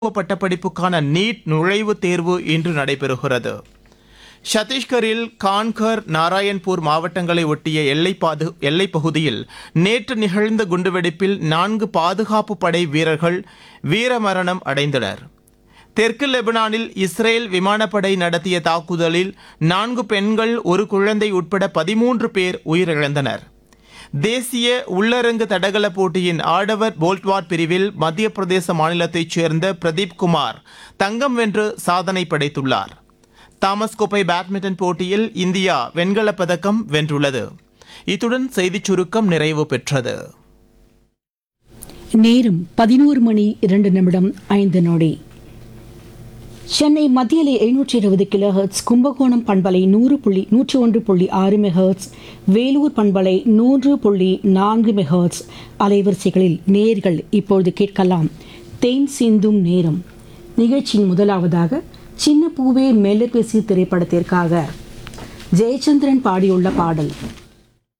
பட்டப்படிப்புக்கான NEET நுழைவுத் தேர்வு இன்று நடைபெறுகிறது சத்தீஸ்கரில் கான்கர் நாராயண்பூர் மாவட்டங்களை ஒட்டிய எல்லைப் பாது எல்லைப் பகுதியில் நேற்று நிகழ்ந்த குண்டுவெடிப்பில் நான்கு பாதுகாப்பு படை வீரர்கள் வீரமரணம் அடைந்தனர் தெற்கு லெபனானில் இஸ்ரேல் விமானப்படை நடத்திய தாக்குதலில் நான்கு பெண்கள் ஒரு குழந்தை உட்பட பதிமூன்று பேர் உயிரிழந்தனர் தேசிய உள்ளரங்கு தடகள போட்டியின் ஆடவர் போல்ட்வாட் பிரிவில் மத்திய பிரதேச மாநிலத்தைச் சேர்ந்த பிரதீப் குமார் தங்கம் வென்று சாதனை படைத்துள்ளார் தாமஸ் கோப்பை பேட்மிண்டன் போட்டியில் இந்தியா வெண்கலப் பதக்கம் வென்றுள்ளது இத்துடன் செய்திச் சுருக்கம் நிறைவு பெற்றது நேரம் பதினோரு மணி இரண்டு நிமிடம் ஐந்து நொடி சென்னை மத்தியிலே எழுநூற்றி இருபது கிலோ ஹெர்ட்ஸ் கும்பகோணம் பண்பலை நூறு புள்ளி நூற்றி ஒன்று புள்ளி ஆறு மெஹர்ட்ஸ் வேலூர் பண்பலை நூறு புள்ளி நான்கு மெஹர்ட்ஸ் அலைவரிசைகளில் நேர்கள் இப்பொழுது கேட்கலாம் தேன் சிந்தும் நேரம் நிகழ்ச்சியின் முதலாவதாக சின்ன பூவே மெல்ல பேசி திரைப்படத்திற்காக ஜெயச்சந்திரன் பாடியுள்ள பாடல்